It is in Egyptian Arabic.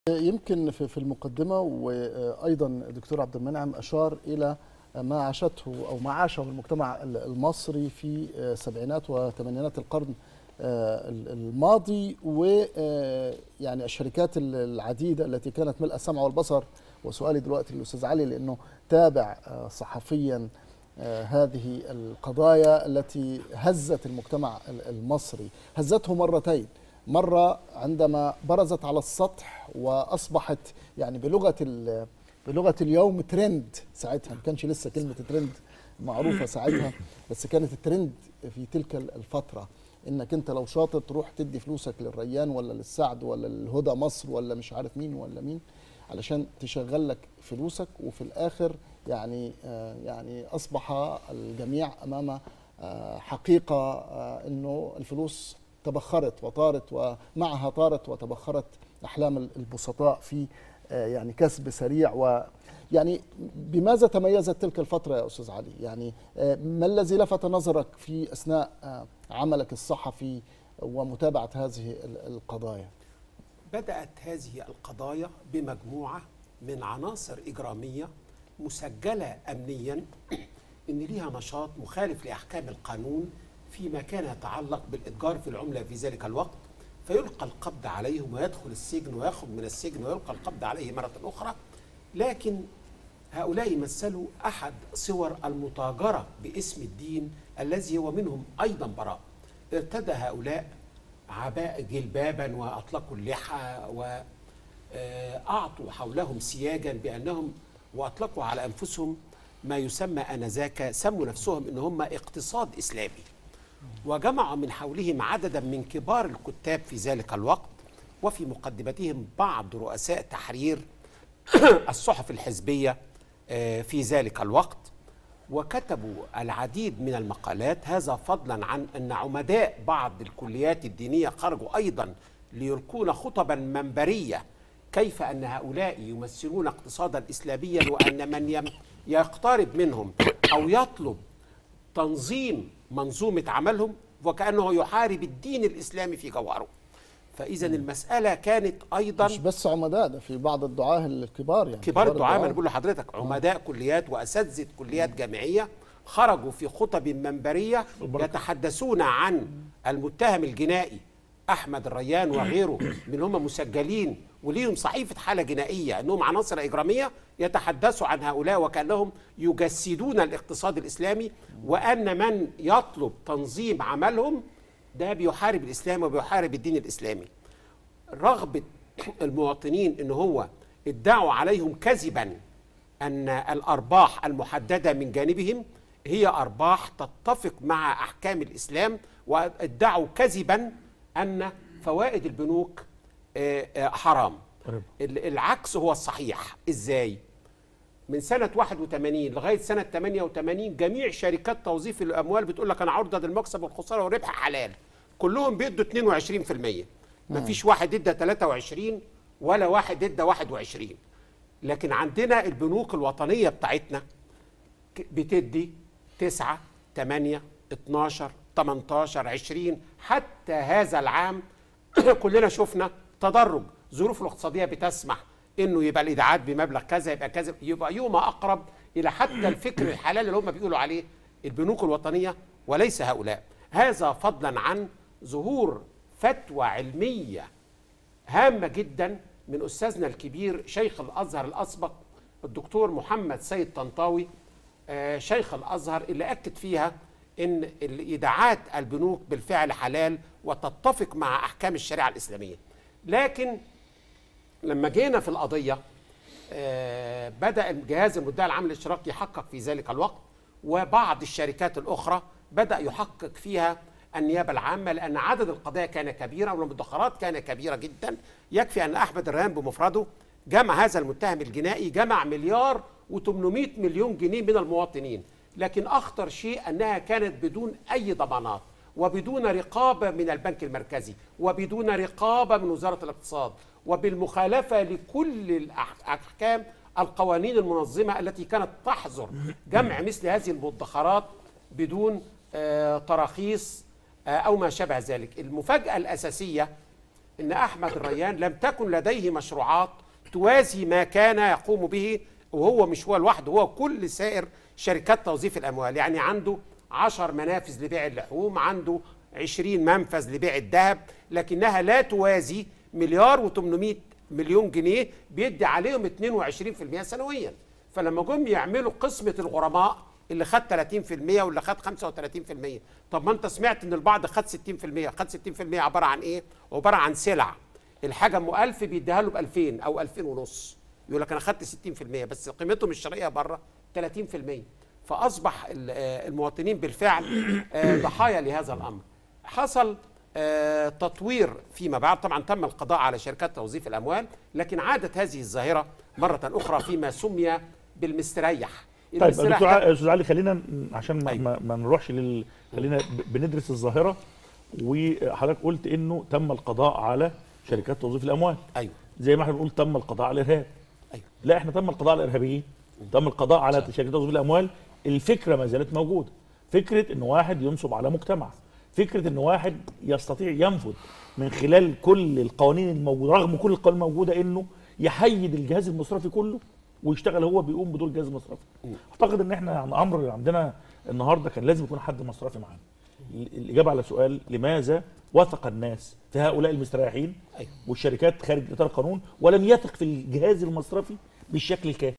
يمكن في في المقدمة وأيضا الدكتور عبد المنعم أشار إلى ما عاشته أو ما عاشه المجتمع المصري في سبعينات وثمانينات القرن الماضي ويعني الشركات العديدة التي كانت ملء السمع والبصر وسؤالي دلوقتي للأستاذ علي لأنه تابع صحفيا هذه القضايا التي هزت المجتمع المصري هزته مرتين مرة عندما برزت على السطح وأصبحت يعني بلغة بلغة اليوم ترند ساعتها ما كانش لسه كلمة ترند معروفة ساعتها بس كانت الترند في تلك الفترة انك انت لو شاطر تروح تدي فلوسك للريان ولا للسعد ولا للهدى مصر ولا مش عارف مين ولا مين علشان تشغل لك فلوسك وفي الاخر يعني آه يعني اصبح الجميع امام آه حقيقه آه انه الفلوس تبخرت وطارت ومعها طارت وتبخرت احلام البسطاء في يعني كسب سريع و يعني بماذا تميزت تلك الفترة يا أستاذ علي؟ يعني ما الذي لفت نظرك في أثناء عملك الصحفي ومتابعة هذه القضايا؟ بدأت هذه القضايا بمجموعة من عناصر إجرامية مسجلة أمنيا إن ليها نشاط مخالف لأحكام القانون فيما كان يتعلق بالإتجار في العملة في ذلك الوقت فيلقى القبض عليهم ويدخل السجن ويخرج من السجن ويلقى القبض عليه مرة أخرى لكن هؤلاء يمثلوا أحد صور المتاجرة باسم الدين الذي هو منهم أيضا براء ارتدى هؤلاء عباء جلبابا وأطلقوا اللحى وأعطوا حولهم سياجا بأنهم وأطلقوا على أنفسهم ما يسمى آنذاك سموا نفسهم إن هم اقتصاد إسلامي وجمعوا من حولهم عددا من كبار الكتاب في ذلك الوقت وفي مقدمتهم بعض رؤساء تحرير الصحف الحزبيه في ذلك الوقت وكتبوا العديد من المقالات هذا فضلا عن ان عمداء بعض الكليات الدينيه خرجوا ايضا ليلقون خطبا منبريه كيف ان هؤلاء يمثلون اقتصادا اسلاميا وان من يقترب منهم او يطلب تنظيم منظومة عملهم وكأنه يحارب الدين الإسلامي في جوهره فإذا المسألة كانت أيضا مش بس عمداء ده في بعض الدعاة الكبار يعني كبار الدعاة ما أنا بقول لحضرتك عمداء كليات وأساتذة كليات جامعية خرجوا في خطب منبرية يتحدثون عن المتهم الجنائي أحمد الريان وغيره من هم مسجلين وليهم صحيفة حالة جنائية أنهم عناصر إجرامية يتحدثوا عن هؤلاء وكأنهم يجسدون الاقتصاد الإسلامي وأن من يطلب تنظيم عملهم ده بيحارب الإسلام وبيحارب الدين الإسلامي رغبة المواطنين أن هو ادعوا عليهم كذبا أن الأرباح المحددة من جانبهم هي أرباح تتفق مع أحكام الإسلام وادعوا كذبا أن فوائد البنوك حرام العكس هو الصحيح ازاي من سنة 81 لغاية سنة 88 جميع شركات توظيف الأموال بتقول لك أنا عرضة المكسب والخسارة والربح حلال كلهم بيدوا 22% ما فيش واحد ادى 23 ولا واحد ادى 21 لكن عندنا البنوك الوطنية بتاعتنا بتدي 9 8 12 18 20 حتى هذا العام كلنا شفنا تدرج ظروف الاقتصاديه بتسمح انه يبقى الايداعات بمبلغ كذا يبقى كذا يبقى يوم اقرب الى حتى الفكر الحلال اللي هم بيقولوا عليه البنوك الوطنيه وليس هؤلاء هذا فضلا عن ظهور فتوى علميه هامه جدا من استاذنا الكبير شيخ الازهر الاسبق الدكتور محمد سيد طنطاوي شيخ الازهر اللي اكد فيها ان الايداعات البنوك بالفعل حلال وتتفق مع احكام الشريعه الاسلاميه لكن لما جينا في القضيه آه بدا الجهاز المدعي العام الاشتراكي يحقق في ذلك الوقت وبعض الشركات الاخرى بدا يحقق فيها النيابه العامه لان عدد القضايا كان كبيرا والمدخرات كان كبيره جدا يكفي ان احمد الريان بمفرده جمع هذا المتهم الجنائي جمع مليار و800 مليون جنيه من المواطنين لكن اخطر شيء انها كانت بدون اي ضمانات وبدون رقابه من البنك المركزي وبدون رقابه من وزاره الاقتصاد وبالمخالفه لكل الاحكام القوانين المنظمه التي كانت تحظر جمع مثل هذه المدخرات بدون تراخيص او ما شابه ذلك المفاجاه الاساسيه ان احمد الريان لم تكن لديه مشروعات توازي ما كان يقوم به وهو مش هو لوحده هو كل سائر شركات توظيف الاموال يعني عنده 10 منافذ لبيع اللحوم عنده 20 منفذ لبيع الذهب لكنها لا توازي مليار و800 مليون جنيه بيدي عليهم 22% سنويا فلما جم يعملوا قسمة الغرماء اللي خد 30% واللي خد 35% طب ما انت سمعت ان البعض خد 60% خد 60% عبارة عن ايه عبارة عن سلع الحاجة ام 1000 بيديها له ب 2000 او 2000 ونص يقول لك انا خدت 60% بس قيمتهم الشرائيه بره 30% فاصبح ال- آه، المواطنين بالفعل آه، ضحايا لهذا الامر حصل آه، تطوير فيما بعد طبعا تم القضاء على شركات توظيف الاموال لكن عادت هذه الظاهره مره اخرى فيما سمي بالمستريح طيب المستريح دكتور ده- ع- استاذ علي خلينا ن- عشان ما, أيوة. ما, ما نروحش لل خلينا ب- بندرس الظاهره وحضرتك قلت انه تم القضاء على شركات توظيف الاموال ايوه زي ما احنا بنقول تم القضاء على الارهاب ايوه لا احنا تم القضاء على الارهابيين تم القضاء على شركات توظيف الاموال الفكره ما زالت موجوده فكره ان واحد ينصب على مجتمع فكره ان واحد يستطيع ينفذ من خلال كل القوانين الموجوده رغم كل القوانين الموجوده انه يحيد الجهاز المصرفي كله ويشتغل هو بيقوم بدور الجهاز المصرفي اعتقد ان احنا عن امر عندنا النهارده كان لازم يكون حد مصرفي معانا ال- الاجابه على سؤال لماذا وثق الناس في هؤلاء المستريحين أيوة. والشركات خارج اطار القانون ولم يثق في الجهاز المصرفي بالشكل الكافي